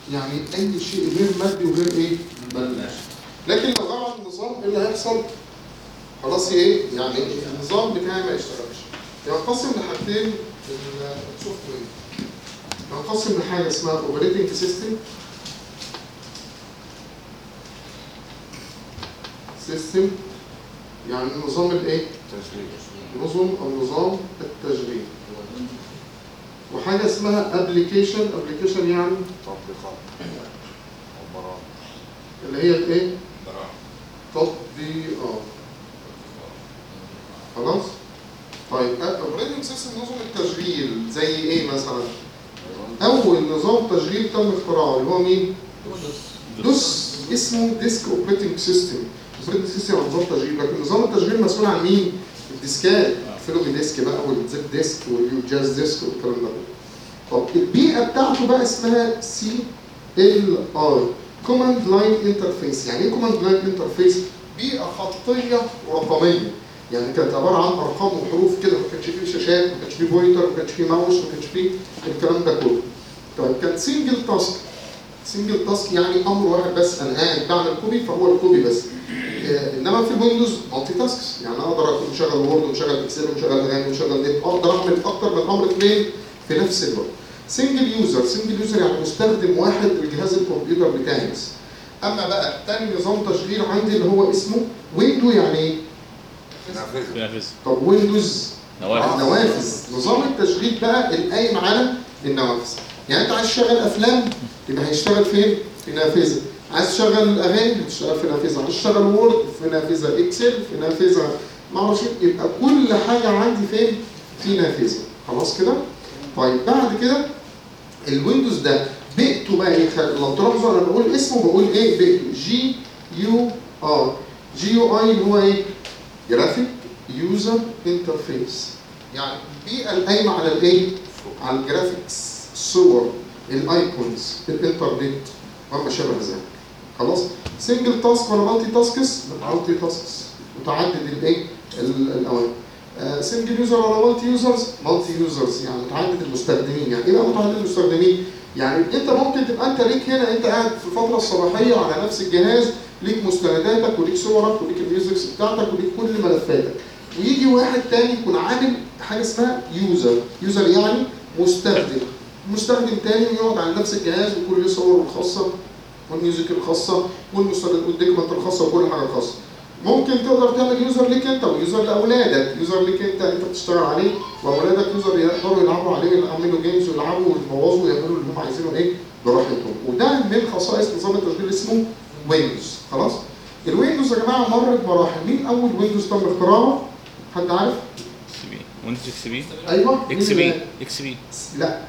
يعني اي شيء غير مادي وغير ايه؟ ملموس لكن لو غاب عن النظام ايه اللي هيحصل؟ خلاص ايه؟ يعني النظام بتاعي ما يشتغلش ينقسم لحاجتين السوفت وير ينقسم لحاجه اسمها اوبريتنج سيستم سيستم يعني نظام الايه؟ نظم او نظام التشغيل وحاجه اسمها ابلكيشن ابلكيشن يعني تطبيقات او برامج اللي هي الايه؟ برامج تطبيقات خلاص؟ طيب اوبريتنج سيستم نظم التشغيل زي ايه مثلا؟ اول نظام تشغيل تم اختراعه اللي هو مين؟ دوس اسمه ديسك اوبريتنج سيستم اوبريتنج سيستم هو نظام تشغيل لكن نظام التشغيل مسؤول عن مين؟ الديسكات فلوبي ديسك بقى والزد ديسك والجاز ديسك والكلام ده طب البيئه بتاعته بقى اسمها سي ال اي كوماند لاين انترفيس يعني ايه كوماند لاين انترفيس؟ بيئه خطيه ورقميه يعني كانت عباره عن ارقام وحروف كده ما كانش فيه شاشات ما كانش فيه بوينتر ما كانش فيه ماوس ما كانش فيه الكلام ده كله طيب كان سنجل تاسك سنجل تاسك يعني امر واحد بس انا قاعد بعمل كوبي فهو الكوبي بس آه، انما في الويندوز مالتي تاسكس يعني اقدر اكون مشغل وورد ومشغل اكسل ومشغل اغاني ومشغل نت اقدر اعمل اكتر من امر اثنين في نفس الوقت سنجل يوزر سنجل يوزر يعني مستخدم واحد لجهاز الكمبيوتر بتاعي بس اما بقى تاني نظام تشغيل عندي اللي هو اسمه ويندو يعني ايه؟ نافذة بينفذ طب ويندوز نوافذ نوافذ نظام التشغيل بقى القايم على النوافذ يعني انت عايز تشغل افلام يبقى هيشتغل فين؟ في نافذه عايز تشغل اغاني هتشتغل في نافذه عايز تشغل وورد في نافذه اكسل في نافذه ما اعرفش إيه. يبقى كل حاجه عندي فين؟ في نافذه خلاص كده؟ طيب بعد كده الويندوز ده بيئته بقى ايه؟ خل- لو تلاحظوا انا بقول اسمه بقول ايه؟ بيئته جي يو ار جي يو اي اللي هو ايه؟ جرافيك يوزر انترفيس يعني البيئه القايمه على الايه؟ على الجرافيكس الصور الايكونز الانترنت وما شابه ذلك خلاص سنجل تاسك ولا مالتي تاسكس مالتي تاسكس متعدد الايه ال- الاوامر سنجل يوزر ولا مالتي يوزرز مالتي يوزرز يعني متعدد المستخدمين يعني ايه بقى متعدد المستخدمين يعني انت ممكن تبقى انت ليك هنا انت قاعد في الفتره الصباحيه على نفس الجهاز ليك مستنداتك وليك صورك وليك الميوزكس بتاعتك وليك كل ملفاتك ويجي واحد تاني يكون عامل حاجه اسمها يوزر يوزر يعني مستخدم مستخدم تاني يقعد على نفس الجهاز وكل له صوره الخاصه والميوزك الخاصه والمستند والديكمنت الخاصه وكل حاجه خاصه ممكن تقدر تعمل يوزر ليك انت ويوزر لاولادك يوزر ليك انت انت بتشتغل عليه واولادك يوزر يقدروا يلعبوا عليه يعملوا جيمز ويلعبوا ويبوظوا ويعملوا اللي هم عايزينه ايه براحتهم وده من خصائص نظام التشغيل اسمه ويندوز خلاص الويندوز يا جماعه مر بمراحل مين اول ويندوز تم اختراعه حد عارف اكس بي ويندوز اكس بي ايوه مين اكس اللي- بي اكس بي لا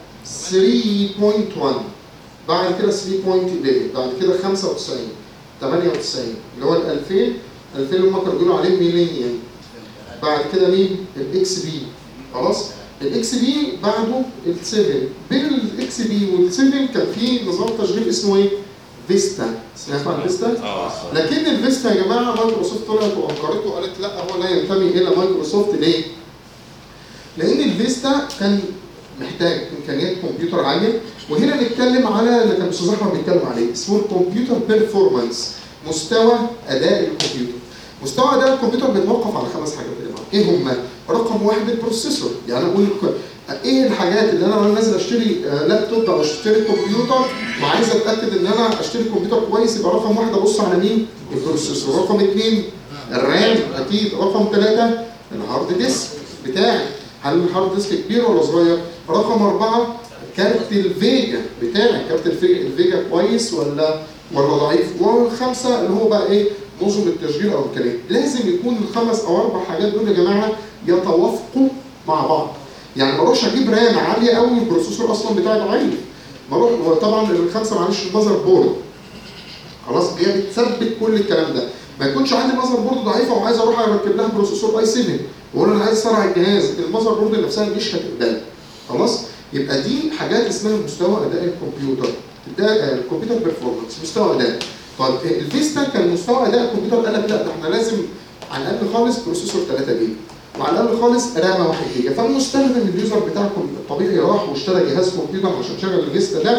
3.1 بعد كده 3.11 بعد كده 95 98 اللي هو ال 2000 2000 اللي هم كانوا بيقولوا عليه ميلينيوم بعد كده مين؟ الاكس بي خلاص؟ الاكس بي بعده ال 7 بين الاكس بي وال 7 كان في نظام تشغيل اسمه ايه؟ فيستا سمعت عن فيستا؟ اه لكن الفيستا يا جماعه مايكروسوفت طلعت وانكرته وقالت لا هو لا ينتمي الى مايكروسوفت ليه؟ لان الفيستا كان محتاج امكانيات كمبيوتر عاليه وهنا نتكلم على اللي كان الاستاذ احمد بيتكلم عليه اسمه الكمبيوتر بيرفورمانس مستوى اداء الكمبيوتر مستوى اداء الكمبيوتر بيتوقف على خمس حاجات يا جماعه ايه هم رقم واحد البروسيسور يعني اقول لك ايه الحاجات اللي انا وانا نازل اشتري آه، لابتوب او اشتري كمبيوتر وعايز اتاكد ان انا اشتري كمبيوتر كويس يبقى رقم واحد ابص على مين البروسيسور رقم اثنين الرام اكيد رقم ثلاثه الهارد ديسك بتاعي هل الهارد ديسك كبير ولا صغير؟ رقم أربعة كارت الفيجا بتاعي كارت الفيجا الفيجا كويس ولا ولا ضعيف؟ والخمسة اللي هو بقى إيه؟ نظم التشغيل أو الكلام لازم يكون الخمس أو أربع حاجات دول يا جماعة يتوافقوا مع بعض يعني ما اروحش اجيب رام عاليه قوي البروسيسور اصلا بتاعي ضعيف ما اروح وطبعا الخمسه معلش المذر بورد خلاص هي بتثبت كل الكلام ده ما يكونش عندي مذر بورد ضعيفه وعايز اروح اركب لها بروسيسور اي 7 واقول انا عايز اسرع الجهاز المذر بورد نفسها مش هتقبل خلاص يبقى دي حاجات اسمها مستوى اداء الكمبيوتر ده الكمبيوتر بيرفورمانس مستوى اداء طيب الفيستا كان مستوى اداء الكمبيوتر قال لك لا ده احنا لازم على الاقل خالص بروسيسور 3 جيجا وعلى الاقل خالص رامه 1 جيجا فالمستخدم اليوزر بتاعكم الطبيعي راح واشترى جهاز كمبيوتر عشان يشغل الفيستا ده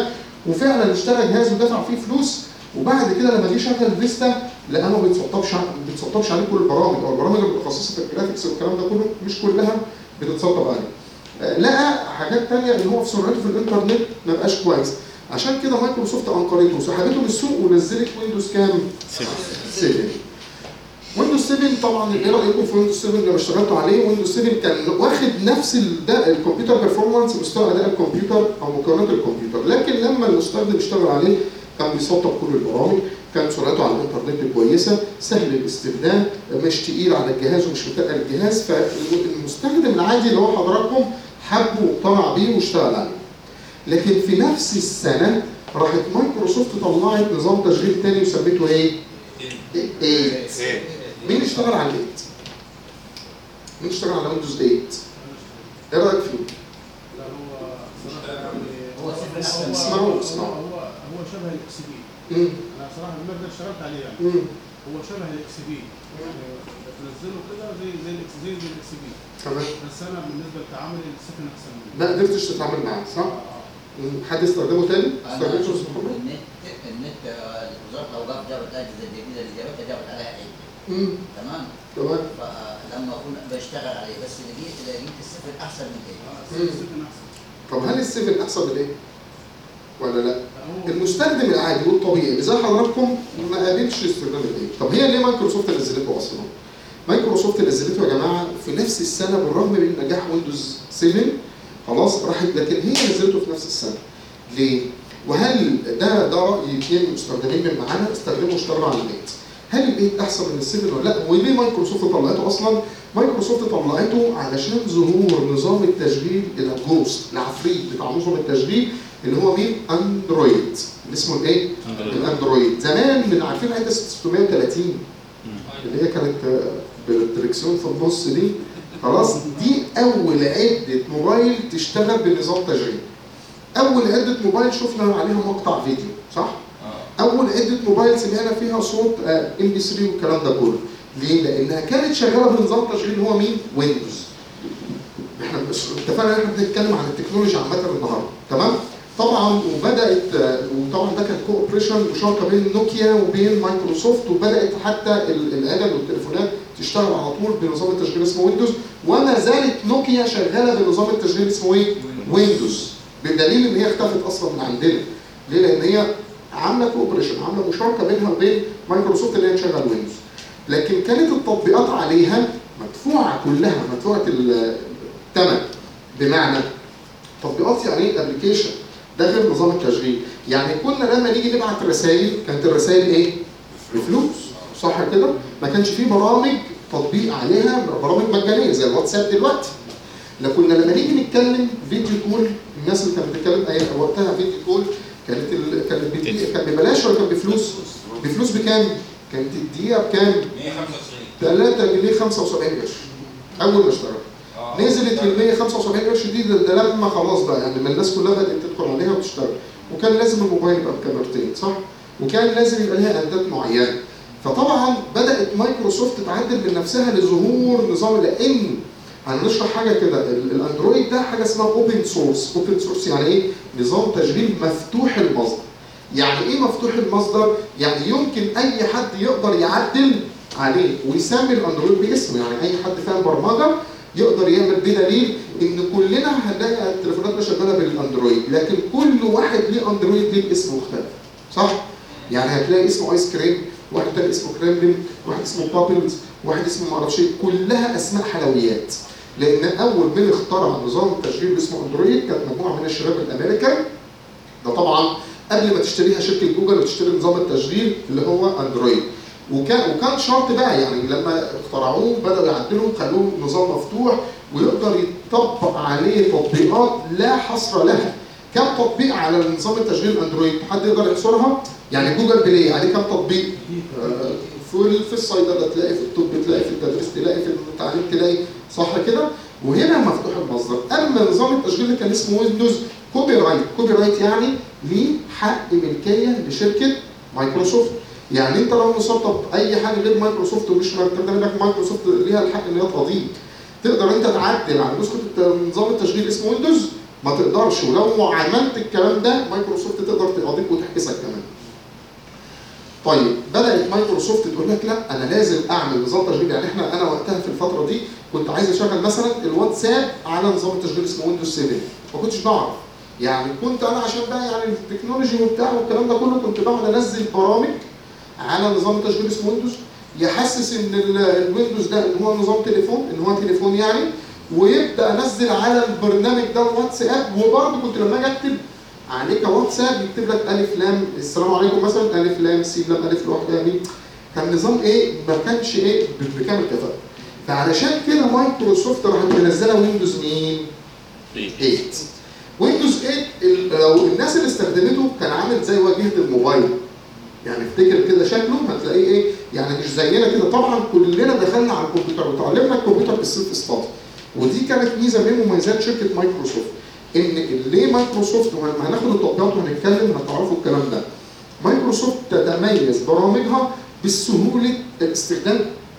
وفعلا اشترى جهاز ودفع فيه فلوس وبعد كده لما جه شغل فيستا لقى ما بيتسطبش ع- ما بيتسطبش عليه كل البرامج او البرامج المتخصصه في الجرافيكس والكلام ده كله مش كلها بتتسطب عليه. آه، لقى حاجات تانية ان هو في سرعته في الانترنت ما بقاش كويس عشان كده مايكروسوفت انقرته وسحبته من السوق ونزلت ويندوز كام؟ 7 ويندوز 7 طبعا ايه رايكم في ويندوز 7 لما اشتغلتوا عليه ويندوز 7 كان واخد نفس ال- ده الكمبيوتر بيرفورمانس مستوى اداء الكمبيوتر او مكونات الكمبيوتر لكن لما المستخدم اشتغل عليه كان بيسطب كل البرامج كان سرعته على الانترنت كويسه سهل الاستخدام مش تقيل على الجهاز ومش متقل الجهاز فالمستخدم العادي اللي هو حضراتكم حبه واقتنع بيه واشتغل عليه لكن في نفس السنه راحت مايكروسوفت طلعت نظام تشغيل تاني وسميته ايه؟ 8 ايه مين اشتغل على الايت؟ مين اشتغل على ويندوز 8؟ ايه رايك فيه؟ لا هو صراحه يعني هو سيفن هو- اسمعوا- هو- اسمعوا. هو هو شبه الاكس بي مم. انا صراحه المبدا اشتغلت عليه يعني مم. هو شبه الاكس بي يعني بتنزله كده زي زي الاكس زي زي الاكس بي تمام بس انا بالنسبه لتعاملي السفن احسن منه ما قدرتش تتعامل معاه صح؟ آه، آه. مم. حد استخدمه تاني؟ انا استخدمته شفت استاذ محمد؟ النت النت آه، وزاره الاوقاف جابت الاجهزه الجديده اللي جابتها جابت عليها عيب مم. تمام تمام فلما اكون بشتغل عليه بس لقيت لقيت السفن احسن من كده اه السفن احسن طب هل السيفن احسن من ايه؟ ولا لا؟ هو المستخدم العادي والطبيعي اللي زي حضراتكم ما قابلش استخدام الايه؟ طب هي ليه مايكروسوفت نزلته اصلا؟ مايكروسوفت نزلته يا جماعه في نفس السنه بالرغم من نجاح ويندوز 7 خلاص راحت لكن هي نزلته في نفس السنه. ليه؟ وهل ده ده راي اثنين مستخدمين من معانا استخدموا واشتغلوا على البيت. هل البيت احسن من السيفن ولا لا؟ وليه مايكروسوفت طلعته اصلا؟ مايكروسوفت طلعته علشان ظهور نظام التشغيل الجوست العفريت بتاع نظام التشغيل اللي هو مين؟ اندرويد اللي اسمه الايه؟ اندرويد الاندرويد زمان من عارفين عده 630 اللي هي كانت آه، بالدركسيون في النص دي خلاص دي اول عده موبايل تشتغل بنظام تشغيل اول عده موبايل شفنا عليها مقطع فيديو صح اول عده موبايل سمعنا فيها صوت ام بي 3 والكلام ده كله ليه لانها كانت شغاله بنظام تشغيل هو مين ويندوز احنا مش اتفقنا ان احنا بنتكلم عن التكنولوجيا عامه النهارده تمام طبعا وبدات آه، وطبعا ده كان كوبريشن مشاركه بين نوكيا وبين مايكروسوفت وبدات حتى ال- الآلة والتليفونات تشتغل على طول بنظام التشغيل اسمه ويندوز وما زالت نوكيا شغاله بنظام التشغيل اسمه ايه؟ ويندوز بدليل ان هي اختفت اصلا من عندنا ليه؟ لان هي عامله كوبريشن عامله مشاركه بينها وبين مايكروسوفت اللي هي تشغل ويندوز لكن كانت التطبيقات عليها مدفوعه كلها مدفوعه ال- الثمن بمعنى تطبيقات يعني ايه ابلكيشن ده غير نظام التشغيل يعني كنا لما نيجي نبعت رسائل كانت الرسائل ايه؟ بفلوس صح كده؟ ما كانش فيه برامج تطبيق عليها برامج مجانيه زي الواتساب دلوقتي لا كنا لما نيجي نتكلم فيديو كول الناس اللي كانت بتتكلم ايام وقتها فيديو كول كانت ال... كانت بت... كان ببلاش ولا كان بفلوس؟ بفلوس بكام؟ كانت الدقيقه بكام؟ 195 3 جنيه 75 قرش اول ما اشتغل اه نزلت ال 175 قرش دي ده, ده لما خلاص بقى يعني لما الناس كلها بدات تدخل عليها وتشتغل وكان لازم الموبايل يبقى بكاميرتين صح؟ وكان لازم يبقى لها اعدادات معينه فطبعا بدات مايكروسوفت تعدل من نفسها لظهور نظام لان هنشرح حاجه كده ال- الاندرويد ده حاجه اسمها اوبن سورس اوبن سورس يعني ايه نظام تشغيل مفتوح المصدر يعني ايه مفتوح المصدر يعني يمكن اي حد يقدر يعدل عليه ويسمي الاندرويد باسمه يعني اي حد فاهم برمجه يقدر يعمل بدليل ان كلنا هنلاقي تليفوناتنا شغاله بالاندرويد لكن كل واحد ليه اندرويد ليه اسم مختلف صح يعني هتلاقي اسمه ايس كريم واحد تاني اسمه كريملين واحد اسمه بابلز واحد اسمه معرفش ايه كلها اسماء حلويات لان اول من اخترع نظام التشغيل اللي اسمه اندرويد كانت مجموعه من الشباب الامريكان ده طبعا قبل ما تشتريها شركه جوجل وتشتري نظام التشغيل اللي هو اندرويد وكان وكان شرط بقى يعني لما اخترعوه بداوا يعدلوا خلوه نظام مفتوح ويقدر يطبق عليه تطبيقات لا حصر لها كم تطبيق على نظام التشغيل اندرويد حد يقدر يحصرها يعني جوجل بلاي عليه كم تطبيق آه، في في الصيدله تلاقي في الطب تلاقي في التدريس تلاقي في التعليم تلاقي صح كده وهنا مفتوح المصدر اما نظام التشغيل اللي كان اسمه ويندوز كوبي رايت كوبي رايت يعني ليه حق ملكيه لشركه مايكروسوفت يعني انت لو مسطب اي حاجه غير مايكروسوفت ومش مرتبه لك مايكروسوفت ليها الحق ان هي تقضيك تقدر انت تعدل على نسخه الت- نظام التشغيل اسمه ويندوز ما تقدرش ولو عملت الكلام ده مايكروسوفت تقدر تقاضيك وتحبسك كمان طيب بدات مايكروسوفت تقول لك لا انا لازم اعمل نظام تشغيل يعني احنا انا وقتها في الفتره دي كنت عايز اشغل مثلا الواتساب على نظام تشغيل اسمه ويندوز 7 ما كنتش بعرف يعني كنت انا عشان بقى يعني التكنولوجي وبتاع والكلام ده كله كنت بقعد انزل برامج على نظام تشغيل اسمه ويندوز يحسس ان ال- الويندوز ده ان هو نظام تليفون ان هو تليفون يعني ويبدا انزل على البرنامج ده الواتساب وبرضه كنت لما اجي اكتب عليه كواتساب يكتب لك الف لام السلام عليكم مثلا الف لام س لام الف لوحدها ميم كان نظام ايه ما كانش ايه ب- بكامل كفاءه فعلشان كده مايكروسوفت راحت منزله ويندوز مين؟ 8 ويندوز 8 ال- لو الناس اللي استخدمته كان عامل زي واجهه الموبايل يعني افتكر كده شكله هتلاقيه ايه يعني مش زينا كده طبعا كلنا دخلنا على الكمبيوتر وتعلمنا الكمبيوتر بالسيلف ستارت ودي كانت ميزه من مميزات شركه مايكروسوفت ان ليه مايكروسوفت وهن- هناخد التطبيقات وهنتكلم هتعرفوا الكلام ده مايكروسوفت تتميز برامجها بالسهوله الاستخدام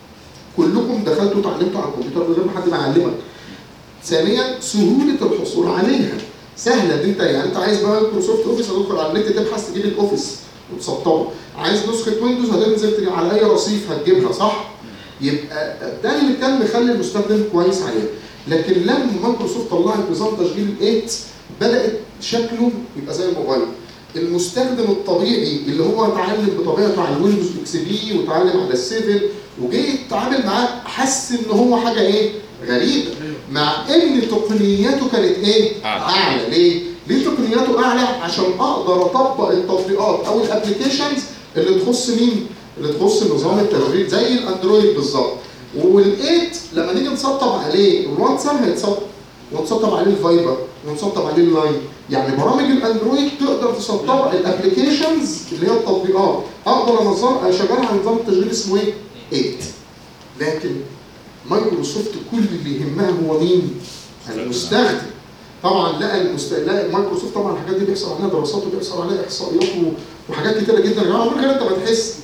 كلكم دخلتوا اتعلمتوا على الكمبيوتر من غير ما حد ما يعلمك ثانيا سهوله الحصول عليها سهله ان انت يعني انت عايز بقى مايكروسوفت اوفيس هتدخل على النت تبحث تجيب الاوفيس وتسطبه عايز نسخه ويندوز هتنزل تجي على اي رصيف هتجيبها صح يبقى ده اللي كان مخلي المستخدم كويس عليه لكن لما مايكروسوفت طلعت نظام تشغيل ال 8 بدات شكله يبقى زي الموبايل المستخدم الطبيعي اللي هو اتعلم بطبيعته على الويندوز اكس بي واتعلم على السيفن وجه يتعامل معاه حس ان هو حاجه ايه غريبه مع ان تقنياته كانت ايه أعلى. اعلى ليه ليه تقنياته اعلى عشان اقدر اطبق التطبيقات او الابلكيشنز اللي تخص مين اللي تخص نظام التشغيل زي الاندرويد بالظبط والايت لما نيجي نسطب عليه الواتساب هيتسطب ونسطب عليه الفايبر ونسطب عليه اللاين يعني برامج الاندرويد تقدر تسطب الابلكيشنز اللي هي التطبيقات اقدر انظم اشغلها على نظام التشغيل اسمه ايه 8 لكن مايكروسوفت كل اللي يهمها هو مين المستخدم طبعا لقى المست... لقى مايكروسوفت طبعا الحاجات دي بيحصل عليها دراسات وبيحصل عليها احصائيات و... وحاجات كتيره جدا يا جماعه من غير انت ما تحس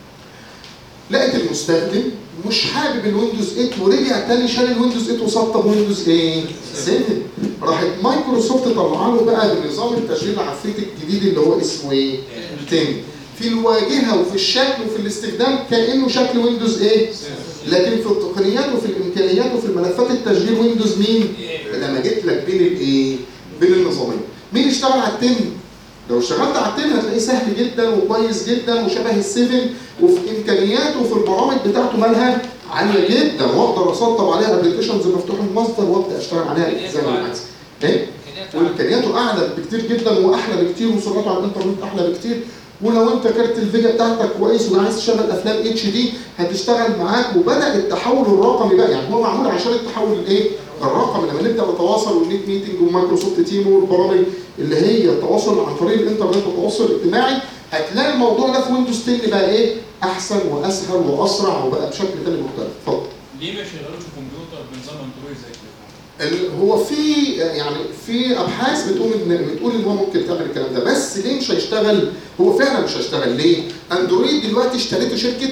لقيت المستخدم مش حابب الويندوز 8 ورجع تاني شال الويندوز 8 وسطب ويندوز ايه؟ 7 راحت مايكروسوفت طلع له بقى بنظام التشغيل العفريت الجديد اللي هو اسمه ايه؟ 10 في الواجهه وفي الشكل وفي الاستخدام كانه شكل ويندوز ايه؟ لكن في التقنيات وفي الامكانيات وفي الملفات التشغيل ويندوز مين؟ لما جيت لك بين الايه؟ بين النظامين. مين اشتغل على التن؟ لو اشتغلت على التن هتلاقيه سهل جدا وكويس جدا وشبه السيفن وفي امكانياته وفي البرامج بتاعته مالها عاليه جدا واقدر اسطب عليها ابلكيشنز مفتوح المصدر وابدا اشتغل عليها زي ما انا عايز. ايه؟ وامكانياته اعلى بكتير جدا واحلى بكتير وسرعته على الانترنت احلى بكتير ولو انت كارت الفيجا بتاعتك كويس وعايز تشغل افلام اتش دي هتشتغل معاك وبدا التحول الرقمي بقى يعني هو معمول عشان التحول الايه؟ الرقمي لما نبدا نتواصل والنت ميتنج ومايكروسوفت تيم والبرامج اللي هي التواصل عن طريق الانترنت والتواصل الاجتماعي هتلاقي الموضوع ده في ويندوز 10 بقى ايه؟ احسن واسهل واسرع وبقى بشكل تاني مختلف اتفضل ليه ما يشغلوش الكمبيوتر بنظام اندرويد زي كده؟ ال- هو في يعني في ابحاث بتقول ان بتقول ان هو ممكن تعمل الكلام ده بس ليه مش هيشتغل؟ هو فعلا مش هيشتغل ليه؟ اندرويد دلوقتي اشتريته شركه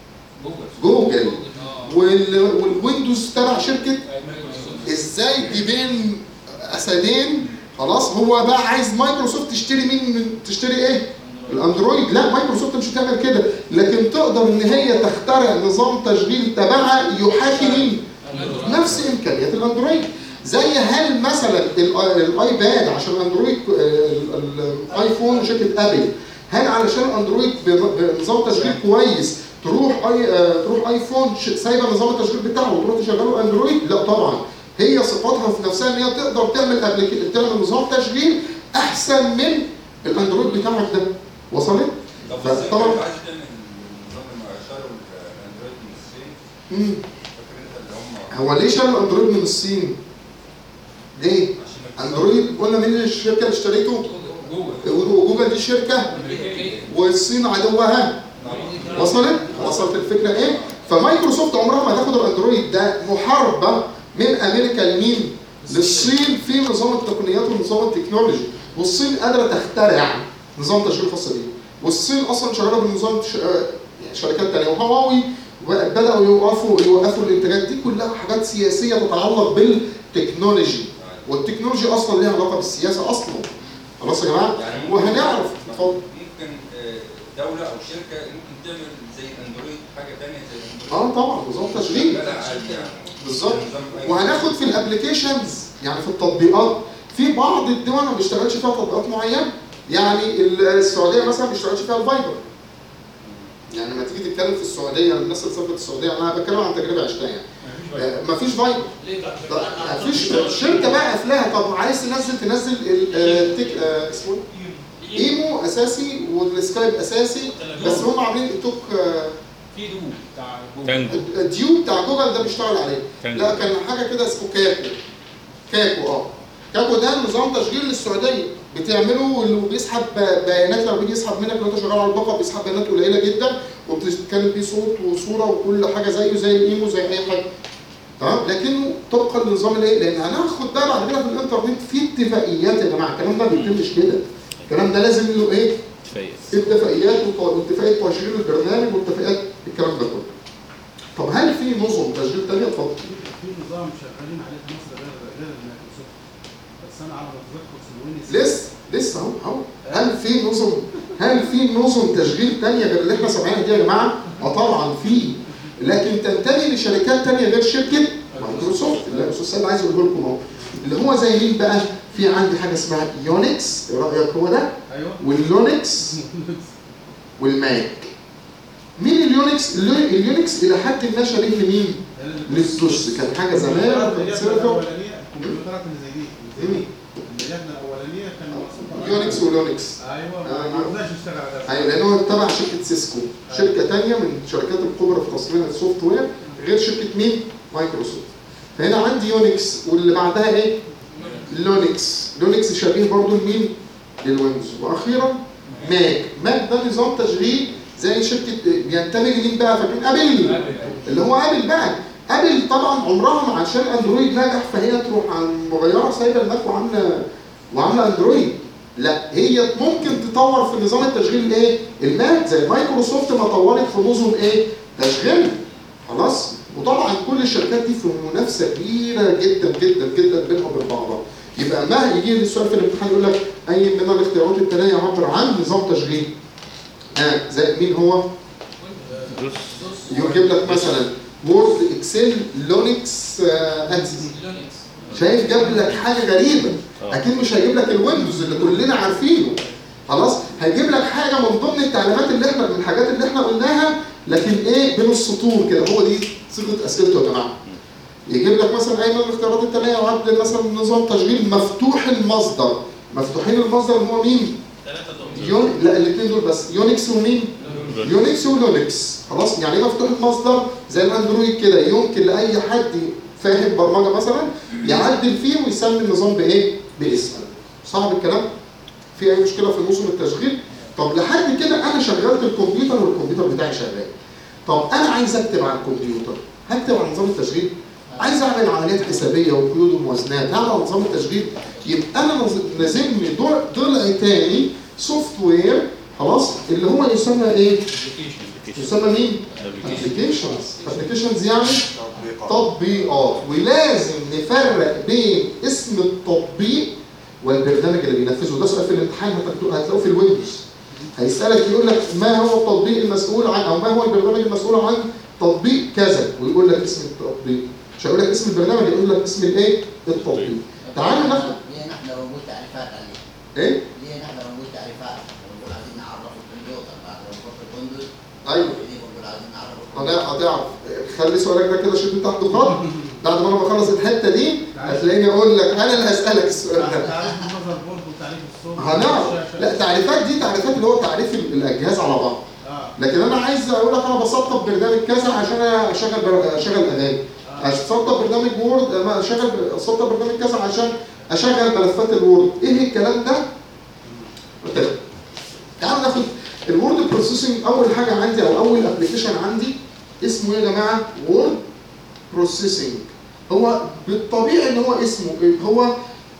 جوجل جوجل اه وال- والويندوز تبع شركه مايكروسوفت ازاي تبين اسدين خلاص هو بقى عايز مايكروسوفت تشتري مين تشتري ايه؟ الاندرويد لا مايكروسوفت مش هتعمل كده لكن تقدر ان هي تخترع نظام تشغيل تبعها يحاكي مين؟ نفس امكانيات الاندرويد زي هل مثلا ال- الايباد عشان اندرويد ال- ال- الايفون شركه ابل هل علشان اندرويد بن- بنظام تشغيل كويس تروح اي آه، تروح ايفون ش- سايبه نظام التشغيل بتاعه وتروح تشغله اندرويد؟ لا طبعا هي صفاتها في نفسها ان هي تقدر تعمل أبليك- تعمل نظام تشغيل احسن من الاندرويد بتاعك ده وصلت؟ طب ف- ازاي طبعا ما ينفعش تعمل نظام المؤشر والاندرويد من الصين مم. فاكر انت اللي هم هو ليه شال الاندرويد من الصين؟ ليه؟ عشان اندرويد قلنا مين الشركه اللي اشتريته؟ جوجل وجوجل دي شركه امريكيه والصين عدوها وصلت؟ وصلت الفكره ايه؟ فمايكروسوفت عمرها ما هتاخد الاندرويد ده محاربه من امريكا لمين؟ للصين في نظام التقنيات ونظام التكنولوجي والصين قادره تخترع نظام تشغيل خاص بيه والصين اصلا شغاله بنظام ش... آه، شركات تانيه وهواوي بداوا يوقفوا يوقفوا الانتاجات دي كلها حاجات سياسيه تتعلق بالتكنولوجي والتكنولوجيا اصلا ليها علاقه بالسياسه اصلا خلاص يا جماعه يعني ممكن- وهنعرف اتفضل ممكن آه، دولة أو شركة ممكن تعمل زي أندرويد حاجة تانية زي أندرويد اه طبعا نظام تشغيل لا عادي يعني بالظبط نظام أي- وهناخد في الابلكيشنز يعني في التطبيقات في بعض الدول ما بيشتغلش فيها تطبيقات معينه يعني السعوديه مثلا ما بيشتغلش فيها الفايبر يعني لما تيجي تتكلم في السعوديه الناس اللي سافرت السعوديه انا بتكلم عن تجربه عشتها يعني آه، مفيش فايبر ليه بقى؟ طب مفيش شركه بقى قافلاها طب عايز تنزل تنزل ال- آه، تك آه، اسمه إيه؟ ايمو اساسي والسكايب اساسي بس هم عاملين التوك آه، في دو بتاع جوجل تانجو الديو بتاع جوجل ده بيشتغل عليه تانجو. لا كان حاجه كده اسمه كاكو كاكو اه كاكو ده نظام تشغيل للسعوديه بتعمله وبيسحب بيانات لو بيجي يسحب منك لو انت شغال على الباقه بيسحب بيانات قليله جدا وبتتكلم بيه صوت وصوره وكل حاجه زيه زي الايمو زي اي حاجه تمام لكنه طبقا لنظام الايه؟ لان هناخد بقى بعد كده في الانترنت في اتفاقيات يا جماعه الكلام ده ما بيتمش كده الكلام ده لازم له ايه؟ كفايه اتفاقيات وط- واتفاقيه تشغيل البرنامج واتفاقيات الكلام ده كله. طب هل في نظم تشغيل تانية؟ اتفضل. في نظام شغالين عليه في مصر غير غير المايكروسوفت بس انا على ما اتذكر سنوين لسه لسه اهو اهو هل في نظم هل في نظم تشغيل تانية غير اللي احنا سامعينها دي يا جماعه؟ اه طبعا في لكن تنتمي لشركات تانية غير شركه مايكروسوفت اللي الاستاذ سيد عايز اقوله لكم اهو اللي هو زي مين بقى؟ في عندي حاجه اسمها يونكس ايه رايك هو ده؟ ايوه واللونكس والماك مين اليونكس؟ اليو- اليونكس الى حد ما شبيه لمين؟ للدوس كان حاجه زمان كانت سيرفر الاولانيه الكمبيوترات اللي زي دي اللي زي دي اللي احنا الاولانيه كان مقصود يونكس ولونكس ايوه أيوة. ما عرفناش نشتغل على ده ايوه لان هو تبع شركه سيسكو شركه تانية من الشركات الكبرى في تصميم السوفت وير غير شركه مين؟ مايكروسوفت فهنا عندي يونكس واللي بعدها ايه؟ لونكس لونكس شبيه برضو لمين؟ للويندوز واخيرا ماك ماك ده نظام تشغيل زي شركه بينتمي لمين بقى فاكرين ابل اللي هو ابل بقى ابل طبعا عمرها ما عشان اندرويد نجح فهي تروح عن مغيره سايبه الماك وعامله وعامله اندرويد لا هي ممكن تطور في نظام التشغيل ايه الماك زي مايكروسوفت ما طورت في نظم ايه تشغيل خلاص وطبعا كل الشركات دي في منافسه كبيره جدا جدا جدا بينها وبين بعضها يبقى ما يجي لي السؤال في الامتحان يقول لك اي من الاختيارات التاليه يعبر عن نظام تشغيل آه زي مين هو دوس يجيب لك مثلا وورد اكسل لونكس آه اكسس لينكس شايف جاب لك حاجه غريبه آه. اكيد مش هيجيب لك الويندوز اللي كلنا عارفينه خلاص هيجيب لك حاجه من ضمن التعليمات اللي احنا من الحاجات اللي احنا قلناها لكن ايه بين السطور كده هو دي صيغه اسئلته يا جماعه يجيب لك مثلا اي من الاختيارات التاليه يعد مثلا نظام تشغيل مفتوح المصدر مفتوحين المصدر اللي هو مين؟ يون... لا الاثنين دول بس يونكس ومين؟ يونكس ولونكس خلاص يعني ايه مفتوح المصدر زي الاندرويد كده يمكن لاي حد فاهم برمجه مثلا يعدل فيه ويسمي النظام بايه؟ باسمه صعب الكلام؟ في اي مشكله في نظم التشغيل؟ طب لحد كده انا شغلت الكمبيوتر والكمبيوتر بتاعي شغال طب انا عايز اكتب على الكمبيوتر هكتب على نظام التشغيل عايز اعمل عمليات حسابيه وقيود وموازنات هعمل على نظام التشغيل يبقى انا نز- نازل لي ضلع ضلع تاني سوفت وير خلاص اللي هو يسمى ايه؟ يسمى مين؟ ابلكيشنز ابلكيشنز يعني تطبيقات ولازم نفرق بين اسم التطبيق والبرنامج اللي بينفذه ده سؤال في الامتحان هتاخدوه- هتلاقوه في الويندوز هيسالك يقول لك ما هو التطبيق المسؤول عن او ما هو البرنامج المسؤول عن تطبيق كذا ويقول لك اسم التطبيق مش هيقول لك اسم البرنامج يقول لك اسم الايه التطبيق تعالوا ناخد ليه نحن بنقول تعريفات عليه؟ ايه ليه نحن بنقول تعريفات؟ بنقول عايزين نعرف الكمبيوتر بعد ما نحط الويندوز ايوه ليه بنقول عايزين نعرف هنا هتعرف خلي سؤالك ده كده شد تحت خط بعد ما انا بخلص الحته دي هتلاقيني اقول لك انا اللي هسالك السؤال ده تعريف المذر بورد وتعريف الصوت هنعرف والشاشة. لا تعريفات دي تعريفات اللي هو تعريف ال- الاجهزه على بعض اه لكن انا عايز اقول لك انا بسطب برنامج كذا عشان اشغل بر- اشغل اغاني اسطب برنامج وورد ما اشغل اسطب برنامج كذا عشان اشغل ملفات الوورد ايه الكلام ده طيب. تعالوا ناخد الوورد بروسيسنج اول حاجه عندي او اول ابلكيشن عندي اسمه ايه يا جماعه وورد بروسيسنج هو بالطبيعي ان هو اسمه إيه؟ هو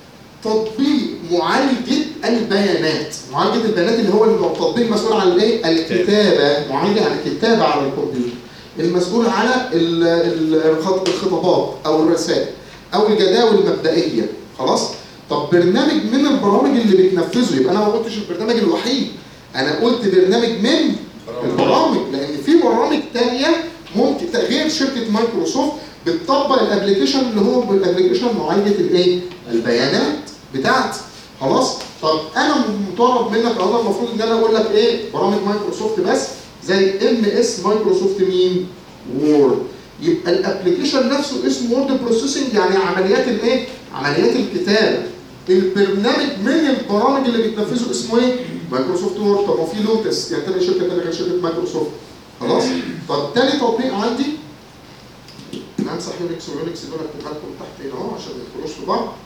تطبيق معالجه البيانات معالجه البيانات اللي هو التطبيق المسؤول عن الايه الكتابه معالجه عن الكتابه على الكمبيوتر المسؤول على ال- ال- الخط- الخطابات او الرسائل او الجداول المبدئيه خلاص طب برنامج من البرامج اللي بتنفذه يبقى انا ما قلتش البرنامج الوحيد انا قلت برنامج من البرامج لان في برامج تانية ممكن غير شركه مايكروسوفت بتطبق الابلكيشن اللي هو الابلكيشن معالجه الايه؟ البيانات بتاعتي خلاص؟ طب انا مطالب منك او انا المفروض ان انا اقول لك ايه؟ برامج مايكروسوفت بس زي ام اس مايكروسوفت مين؟ وورد يبقى الابلكيشن نفسه اسمه وورد بروسيسنج يعني عمليات الايه؟ عمليات الكتابه البرنامج من البرامج اللي بتنفذه اسمه ايه؟ مايكروسوفت وورد طب ما في لوتس يعني تاني شركه تانيه غير شركه مايكروسوفت خلاص؟ طب تاني تطبيق عندي همسح يونكس ويونكس دول اكتبها لكم تحت هنا اهو عشان ما يدخلوش في بعض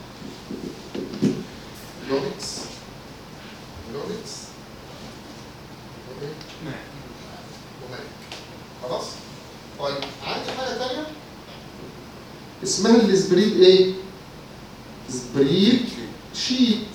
يونكس يونكس وماك خلاص؟ طيب عندي حاجه تانيه اسمها السبريد ايه؟ سبريد شيت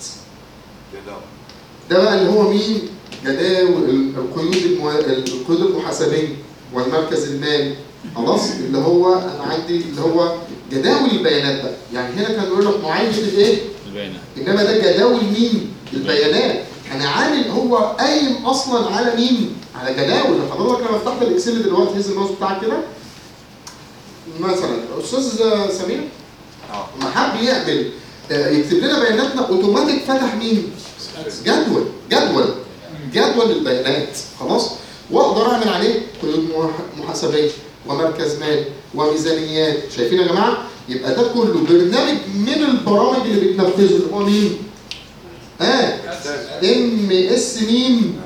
ده بقى اللي هو مين؟ جداول القيود المو... القيود المحاسبيه والمركز المالي خلاص اللي هو انا عندي اللي هو جداول البيانات بقى يعني هنا كان بيقول لك معالجه الايه؟ البيانات انما ده جداول مين؟ البيانات انا عامل هو قايم اصلا على مين؟ على جداول حضرتك لما فتحت الاكسل دلوقتي هز الماوس بتاعك كده مثلا استاذ سمير لما حب يعمل آه، يكتب لنا بياناتنا اوتوماتيك فتح مين؟ جدول جدول جدول البيانات خلاص واقدر اعمل عليه قيود مح- محاسبيه ومركز مال وميزانيات شايفين يا جماعه يبقى ده كله برنامج من البرامج اللي بتنفذه اللي هو مين اه ام اس مين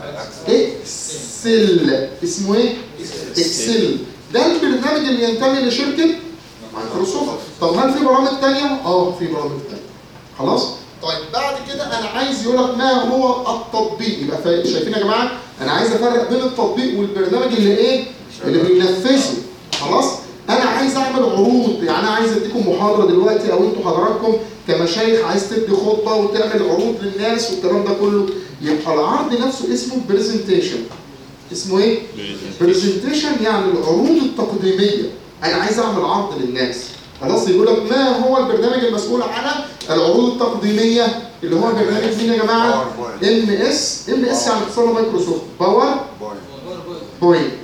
اكسل اسمه ايه اكسل ده البرنامج اللي ينتمي لشركه مايكروسوفت طب هل في برامج تانية اه في برامج تانية خلاص طيب بعد كده انا عايز يقول لك ما هو التطبيق يبقى فا- شايفين يا جماعه انا عايز افرق بين التطبيق والبرنامج اللي ايه اللي بينفذه خلاص انا عايز اعمل عروض يعني انا عايز اديكم محاضره دلوقتي او انتوا حضراتكم كمشايخ عايز تدي خطبه وتعمل عروض للناس والكلام ده كله يبقى العرض نفسه اسمه برزنتيشن اسمه ايه برزنتيشن يعني العروض التقديميه انا عايز اعمل عرض للناس خلاص يقول لك ما هو البرنامج المسؤول عن العروض التقديميه اللي هو برنامج مين يا جماعه ام اس ام اس يعني اختصار مايكروسوفت باور بوينت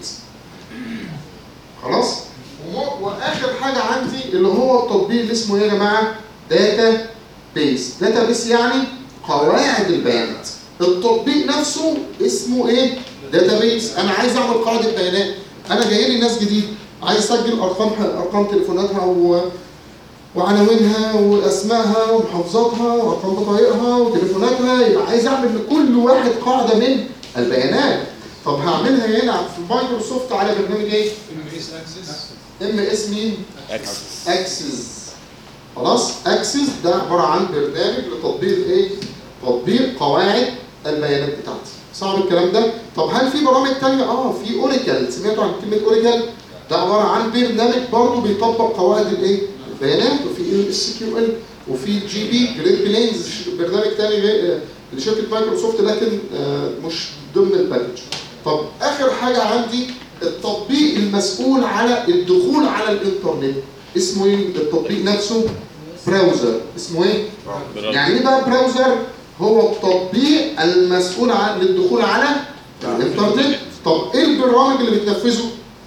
خلاص وم- واخر حاجه عندي اللي هو التطبيق اللي اسمه ايه يا جماعه داتا بيس داتا بيس يعني قواعد البيانات التطبيق نفسه اسمه ايه داتا بيس انا عايز اعمل قاعده بيانات انا جاي لي ناس جديد عايز اسجل ارقام ارقام تليفوناتها و... وعناوينها واسمائها ومحافظاتها وارقام بطايقها وتليفوناتها يبقى عايز اعمل لكل واحد قاعده من البيانات طب هعملها هنا في مايكروسوفت على برنامج ايه؟ ام اس اكسس ام اس مين؟ اكس اكسس خلاص اكسس ده عباره عن برنامج لتطبيق ايه؟ تطبيق قواعد البيانات بتاعتي صعب الكلام ده طب هل في برامج تانية؟ اه في اوريكل سمعتوا عن كلمه اوريكل؟ ده عباره عن برنامج برضه بيطبق قواعد الايه؟ البيانات وفي ال اس كيو ال وفي الجي بي جريد بلينز برنامج تاني غير- آه، لشركه مايكروسوفت لكن آه، مش ضمن الباكج طب اخر حاجه عندي التطبيق المسؤول على الدخول على الانترنت اسمه ايه التطبيق نفسه براوزر اسمه ايه يعني ايه بقى براوزر هو التطبيق المسؤول عن للدخول على الانترنت طب ايه البرامج اللي بتنفذه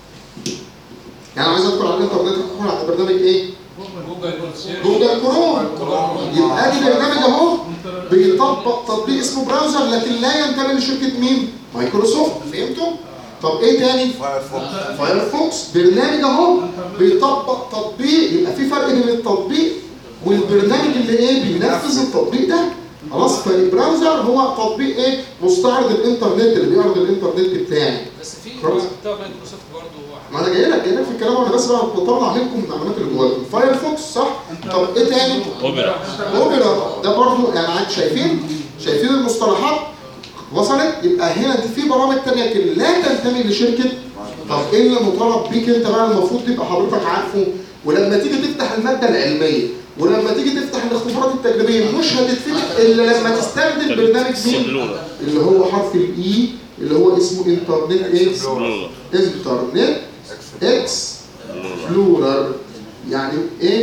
يعني عايز ادخل على الانترنت ادخل على برنامج ايه جوجل سيرش جوجل كروم يبقى ادي برنامج اهو بيطبق تطبيق اسمه براوزر لكن لا ينتمي لشركه مين مايكروسوفت فهمتوا طب ايه تاني فايرفوكس برنامج اهو بيطبق تطبيق يبقى في فرق بين التطبيق والبرنامج اللي ايه بينفذ التطبيق ده خلاص فالبراوزر هو تطبيق ايه مستعرض الانترنت اللي بيعرض الانترنت بتاعي بس في خلاص. بتاع مايكروسوفت برضه ما انا جاي لك جاي لك في الكلام انا بس بقى بطلع منكم المعلومات اللي جواكم فايرفوكس صح طب ايه تاني اوبرا اوبرا ده برضو يعني عاد شايفين شايفين المصطلحات وصلت يبقى هنا دي في برامج تانية لكن لا تنتمي لشركه طب ايه اللي مطالب بيك انت بقى المفروض تبقى حضرتك عارفه ولما تيجي تفتح الماده العلميه ولما تيجي تفتح الاختبارات التجريبيه مش هتتفتح الا لما تستخدم برنامج مين سبلورا اللي هو حرف الاي اللي هو اسمه انترنت ايه سبلورا انترنت اكس بلورر يعني ايه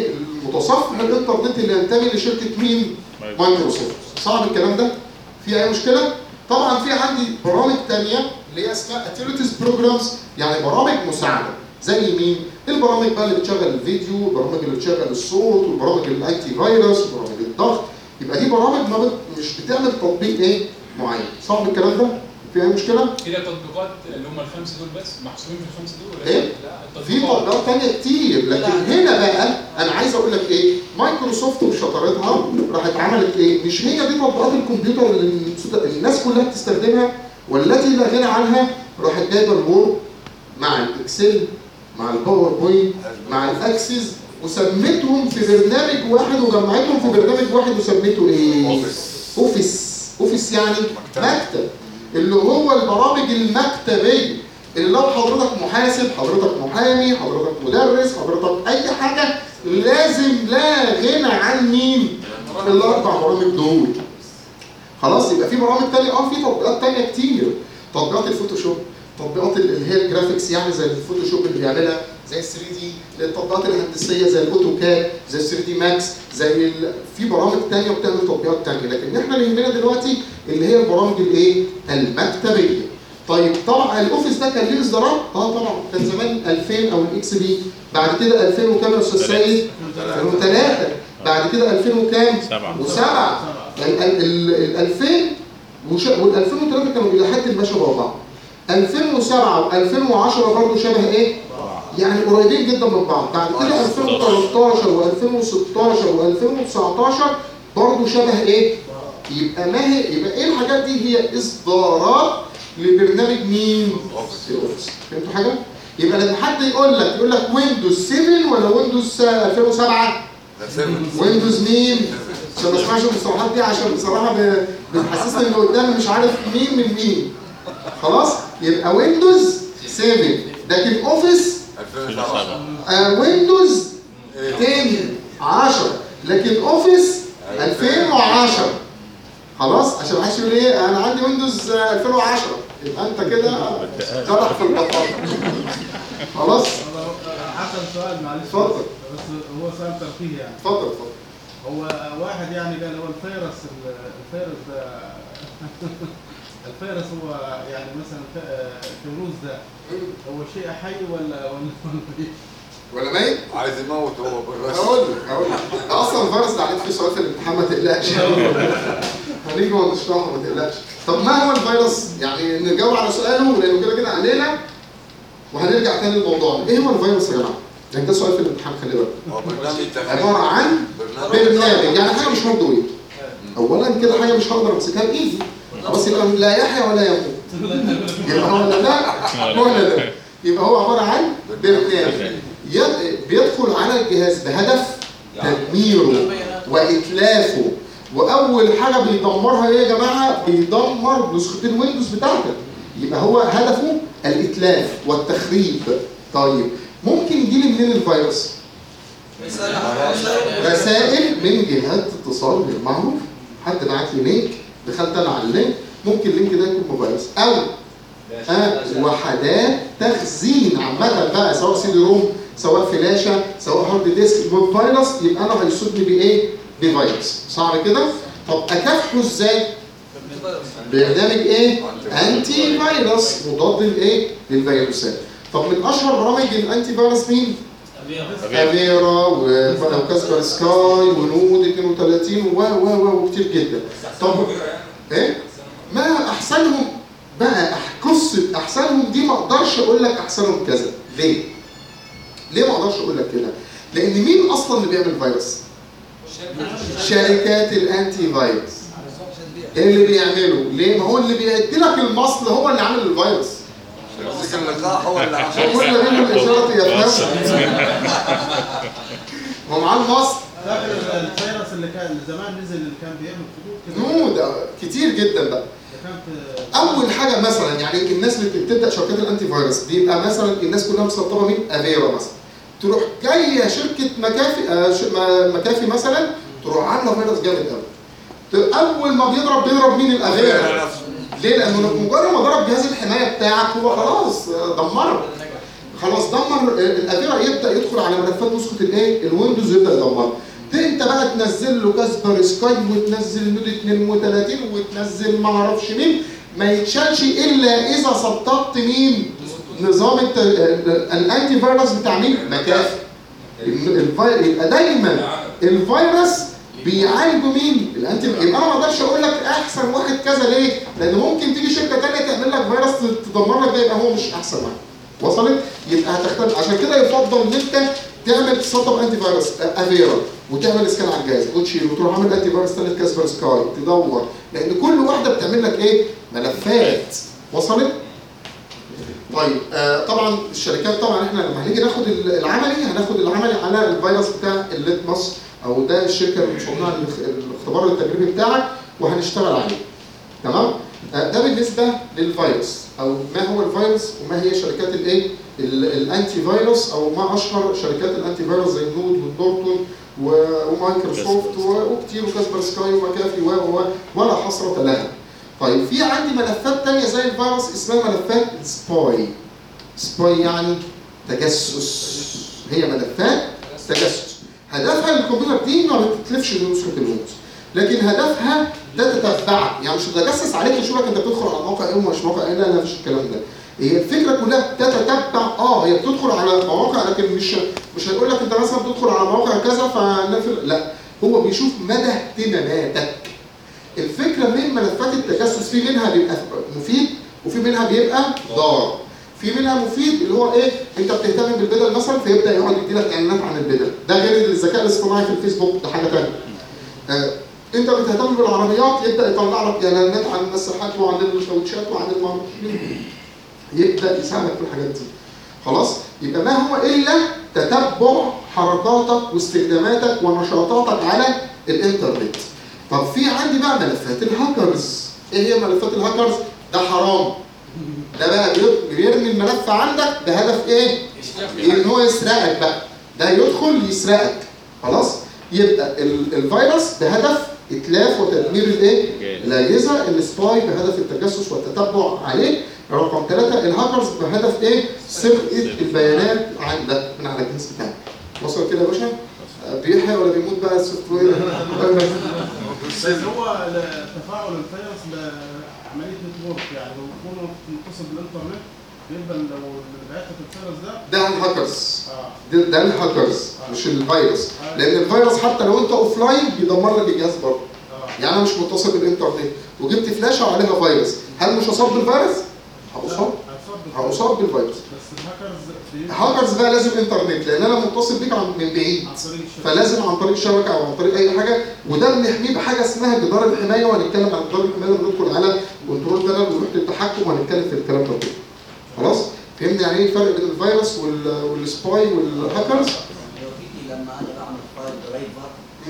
متصفح الانترنت اللي ينتمي لشركه مين؟ مايكروسوفت صعب الكلام ده؟ في اي مشكله؟ طبعا في عندي برامج تانية اللي هي اسمها اتيليتيز بروجرامز يعني برامج مساعده زي مين؟ البرامج بقى اللي بتشغل الفيديو، البرامج اللي بتشغل الصوت، والبرامج الانتي فيروس، وبرامج الضغط، يبقى دي برامج ما بت... مش بتعمل تطبيق ايه؟ معين، صعب الكلام ده؟ في اي مشكله؟ كده تطبيقات اللي هم الخمسه دول بس محصورين في الخمسه دول ولا إيه؟ لا في تطبيقات تانية كتير لكن هنا بقى انا عايز اقول لك ايه مايكروسوفت وشطارتها راحت عملت ايه مش هي دي تطبيقات الكمبيوتر اللي الناس كلها بتستخدمها والتي لا غنى عنها راحت جايبه الوورد مع الاكسل مع الباوربوينت مع الاكسس وسميتهم في برنامج واحد وجمعتهم في برنامج واحد وسميته ايه اوفيس اوفيس يعني مكتب اللي هو البرامج المكتبيه اللي لو حضرتك محاسب حضرتك محامي حضرتك مدرس حضرتك اي حاجه لازم لا غنى عن مين الاربع برامج دول خلاص يبقى في برامج تانية اه في تطبيقات تانية كتير تطبيقات الفوتوشوب تطبيقات اللي هي الجرافيكس يعني زي الفوتوشوب اللي بيعملها زي ال 3 دي التطبيقات الهندسيه زي الاوتوكاد زي ال 3 دي ماكس زي ال... في برامج تانية وبتعمل تطبيقات تانية لكن احنا اللي يهمنا دلوقتي اللي هي البرامج الايه المكتبيه طيب طبعا الاوفيس ده كان ليه اصدارات؟ اه طبعا كان زمان 2000 او الاكس بي بعد كده 2000 وكام يا استاذ سيد؟ 2003 بعد كده 2000 وكام؟ سبعة. وسبعة يعني ال ال- ال 2000 وش- وال 2003 كانوا الى حد ما شبه بعض 2007 و2010 برضه شبه ايه؟ يعني قريبين جدا من بعض بعد كده 2013 و2016 و2019 برضه شبه ايه؟ يبقى ما هي يبقى ايه الحاجات دي هي اصدارات لبرنامج مين؟ الاوفيس فهمتوا حاجه؟ يبقى لما حد يقول لك يقول لك ويندوز 7 ولا ويندوز 2007 ويندوز مين؟ عشان ما اسمعش المصطلحات دي عشان بصراحه ب- بتحسسني ان قدامي مش عارف مين من مين خلاص؟ يبقى ويندوز 7 لكن اوفيس 2007 آه ويندوز 10 10 لكن اوفيس 2010 خلاص عشان محدش يقول ايه انا عندي ويندوز آه، 2010 يبقى انت كده جرح في البطاطا خلاص حسن سؤال معلش اتفضل. بس هو سؤال ترفيهي يعني اتفضل اتفضل هو واحد يعني قال هو الفيروس الفيروس ده الفيروس هو يعني مثلا ف- فيروس ده هو شيء حي ولا ولا ولا إيه؟ ولا ميت؟ عايز يموت هو بالرسم هقول لك هقول لك ده اصلا الفيروس ده عليك في سؤال في الامتحان ما تقلقش هنيجي ونشرحه ما تقلقش طب ما هو الفيروس؟ يعني نجاوب على سؤاله لانه كده كده علينا وهنرجع تاني لموضوعنا ايه هو الفيروس يا جماعه؟ يعني ده سؤال في الامتحان خلي بالك هو برنامج عباره عن برنامج برنامج يعني حاجه مش هاردوير اولا كده حاجه مش هقدر امسكها بايدي خلاص يبقى لا يحيى ولا يموت يبقى هو لا لا ولا لا يبقى هو عباره عن برنامج يد- بيدخل على الجهاز بهدف تدميره واتلافه واول حاجه بيدمرها ايه يا جماعه بيدمر نسخه الويندوز بتاعتك يبقى هو هدفه الاتلاف والتخريب طيب ممكن يجيلي منين الفيروس رسائل من جهات اتصال غير معروف حد بعت لي لينك دخلت انا على اللينك ممكن اللينك ده يكون فيروس او آه وحدات تخزين عامة بقى سواء سي دي روم سواء فلاشة سواء هارد ديسك فيروس يبقى انا هيصيبني بايه؟ بفيروس صعب كده؟ طب اكافحه ازاي؟ برنامج ايه؟ انتي فيروس مضاد لايه؟ للفيروسات طب من اشهر برامج الانتي فيروس مين؟ افيرا وكاسبر سكاي ونود 32 و و و وكتير جدا طب ايه؟ ما احسنهم بقى أح- قصه احسنهم دي ما اقدرش اقول لك احسنهم كذا ليه؟ ليه ما اقدرش اقول لك كده؟ لان مين اصلا اللي بيعمل فيروس؟ شركات الانتي فيروس اللي بيعملوا ليه؟ ما هو اللي بيدي لك المصل هو اللي عامل الفيروس يمسك اللقاح هو اللي عشان وكل منهم الاشاره يفهم هو معاه المصل فاكر الفيروس اللي كان اللي زمان نزل اللي كان بيعمل خطوط كده نود كتير جدا بقى ده كان في اول حاجه مثلا يعني الناس اللي بتبدا شركات الانتي فيروس بيبقى مثلا الناس كلها مسطبه مين افيرا مثلا تروح جايه شركه مكافي آه، ش- ما- مكافي مثلا تروح عامله فيروس جامد قوي ت- اول ما بيضرب بيضرب مين الافيرا نفسه ليه؟ لانه مجرد ما ضرب جهاز الحمايه بتاعك هو خلاص آه، دمرك خلاص دمر الافيرا يبدا يدخل على ملفات نسخه الايه الويندوز يبدا يدمرها ده انت بقى تنزل له كاسبر سكاي وتنزل نود 32 وتنزل ما اعرفش مين ما يتشالش الا اذا سطبت مين نظام الت... الانتي فيروس بتاع مين مكافئ الفيروس يبقى دايما الفيروس بيعالجوا مين؟ الانتي يبقى انا ما اقدرش اقول لك احسن واحد كذا ليه؟ لان ممكن تيجي شركه ثانيه تعمل لك فيروس تدمر لك ده يبقى هو مش احسن واحد. وصلت؟ يبقى هتختلف عشان كده يفضل ان انت تعمل تسطب انتي فيروس افيرا وتعمل اسكان على الجهاز وتشيل وتروح عامل انتي فيروس ثاني كاسبر سكاي تدور لان كل واحده بتعمل لك ايه؟ ملفات وصلت؟ طيب آه طبعا الشركات طبعا احنا لما هنيجي ناخد العملي هناخد العملي على الفيروس بتاع الليتمس او ده الشركه اللي مصنعه الاختبار التجريبي بتاعك وهنشتغل عليه تمام آه ده بالنسبه للفيروس او ما هو الفيروس وما هي شركات الايه الانتي فيروس او ما اشهر شركات الانتي فيروس زي نود ونورتون ومايكروسوفت وكتير وكاسبر سكاي ومكافي و و ولا حصر لها طيب في عندي ملفات تانية زي الفيروس اسمها ملفات سباي سباي يعني تجسس هي ملفات تجسس هدفها الكمبيوتر دي ما بتتلفش نسخه الويندوز لكن هدفها ده تتبعك يعني مش تتجسس عليك يشوفك انت بتدخل على موقع ايه ومش موقع ايه لا لا مفيش الكلام ده هي الفكره كلها بتتتبع اه هي بتدخل على مواقع لكن مش مش هيقول لك انت مثلا بتدخل على موقع كذا فنفر لا هو بيشوف مدى اهتماماتك الفكره من ملفات التجسس في منها بيبقى مفيد وفي منها بيبقى ضار في منها مفيد اللي هو ايه انت بتهتم بالبدل مثلا فيبدا يقعد يديلك اعلانات عن البدل ده غير الذكاء الاصطناعي في الفيسبوك ده حاجه ثانيه آه انت بتهتم بالعربيات يبدا يطلع لك اعلانات عن المساحات وعن الكاوتشات وعن المعرفين يبدا يساعدك في الحاجات دي خلاص يبقى ما هو الا تتبع حركاتك واستخداماتك ونشاطاتك على الانترنت طب في عندي بقى ملفات الهاكرز ايه هي ملفات الهاكرز ده حرام ده بقى بيرمي الملف عندك بهدف ايه ان هو يسرقك بقى ده يدخل يسرقك خلاص يبقى الفيروس بهدف اتلاف وتدمير الايه الاجهزه السباي بهدف التجسس والتتبع عليه رقم ثلاثة الهاكرز بهدف ايه سرقه البيانات عندك من على الجهاز بتاعك وصل كده يا باشا بيحيى ولا بيموت بقى السوفت وير بس هو تفاعل الفيروس بعمليه نتورك يعني لو يكون متصل بالانترنت يبقى لو اللي بعت الفيروس ده ده الهاكرز اه ده, ده الهاكرز مش الفيروس لان الفيروس حتى لو انت اوف لاين بيدمر لك الجهاز برضه اه يعني انا مش متصل بالانترنت وجبت فلاشه وعليها فيروس هل مش هصاب بالفيروس؟ هصاب هتصاب هصاب بالفيروس بس الهاكرز بي- الهاكرز بقى لازم انترنت لان انا متصل بيك عن من بعيد عن طريق الشبكه فلازم عن طريق شبكه او عن طريق اي حاجه وده بنحميه بحاجه اسمها جدار الحمايه وهنتكلم عن جدار الحمايه لما ندخل على كنترول بانل ونروح للتحكم وهنتكلم في الكلام ده كله خلاص فهمنا يعني ايه الفرق بين الفيروس وال- والسباي والهاكرز لو جيتي لما انا بعمل فايل درايفر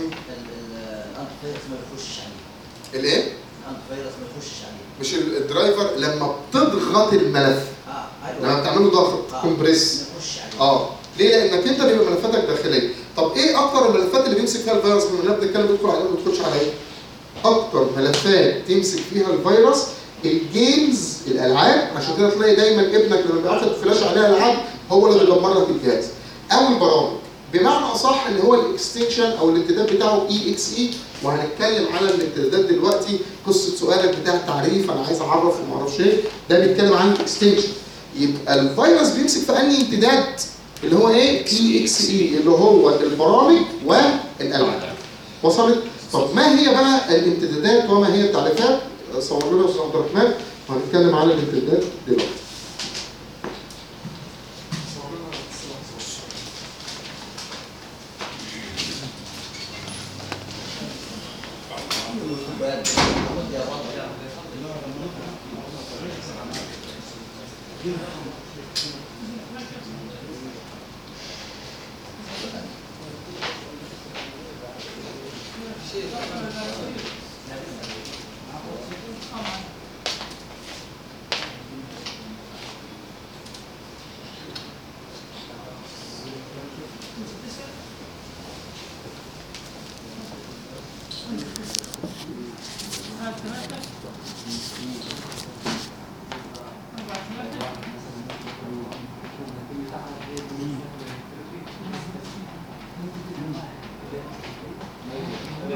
الانت فيروس ما بيخشش عليه الايه الانت فيروس ما بيخشش عليه مش ال- الدرايفر لما بتضغط الملف اه لما ايوه بتعمل له ضغط كومبريس ما بيخشش عليه اه ليه؟ لانك انت بيبقى ملفاتك داخليه طب ايه اكتر الملفات اللي بيمسك فيها الفيروس بما اننا بنتكلم بيدخل عليها ما بيدخلش عليها اكتر ملفات تمسك فيها الفيروس الجيمز الالعاب عشان كده تلاقي دايما ابنك لما بيبعت لك فلاش عليها العاب هو اللي بيدمر لك الجهاز او البرامج بمعنى اصح اللي هو الاكستنشن او الامتداد بتاعه اي اكس اي وهنتكلم على الامتدادات دلوقتي قصه سؤالك بتاع التعريف انا عايز اعرف وما اعرفش ايه ده بيتكلم عن الاكستنشن يبقى الفيروس بيمسك في انهي امتداد اللي هو ايه اي اكس اي اللي هو البرامج والالعاب وصلت طب ما هي بقى الامتدادات وما هي التعريفات صور لنا يا استاذ عبد الرحمن وهنتكلم على الامتدادات دلوقتي